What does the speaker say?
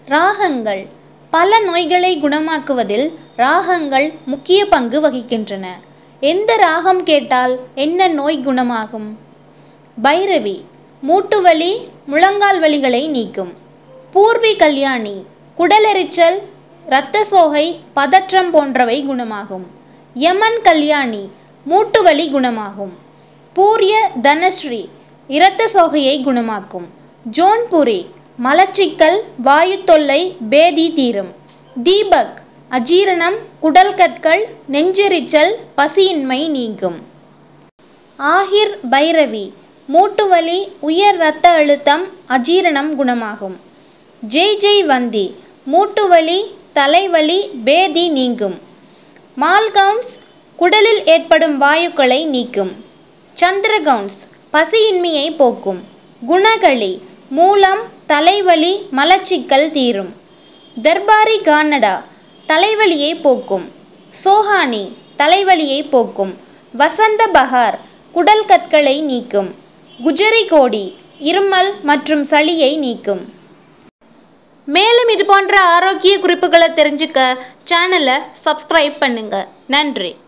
ராகங்கள் பல நோய்களை குணமாக்குவதில் ராகங்கள் முக்கிய பங்கு வகிக்கின்றன எந்த ராகம் கேட்டால் என்ன நோய் குணமாகும் பைரவி மூட்டுவலி முழங்கால் வலிகளை நீக்கும் பூர்வி கல்யாணி குடலெரிச்சல் இரத்த சோகை பதற்றம் போன்றவை குணமாகும் யமன் கல்யாணி மூட்டுவலி குணமாகும் பூர்ய தனஸ்ரீ இரத்த சோகையை குணமாக்கும் ஜோன்புரி மலச்சிக்கல் வாயு தொல்லை பேதி தீரும் தீபக் அஜீரணம் குடல் கற்கள் நெஞ்செரிச்சல் பசியின்மை நீங்கும் ஆஹிர் பைரவி மூட்டுவலி உயர் இரத்த அழுத்தம் அஜீரணம் குணமாகும் ஜெய் ஜெய் வந்தி மூட்டுவலி தலைவலி பேதி நீங்கும் மால்கவுன்ஸ் குடலில் ஏற்படும் வாயுக்களை நீக்கும் சந்திரகவுன்ஸ் பசியின்மையை போக்கும் குணகளி மூலம் தலைவலி மலச்சிக்கல் தீரும் தர்பாரி கானடா தலைவலியை போக்கும் சோஹானி தலைவலியை போக்கும் வசந்த பகார் குடல் கற்களை நீக்கும் குஜரி கோடி இருமல் மற்றும் சளியை நீக்கும் மேலும் இது போன்ற ஆரோக்கிய குறிப்புகளை தெரிஞ்சுக்க சேனலை சப்ஸ்கிரைப் பண்ணுங்க நன்றி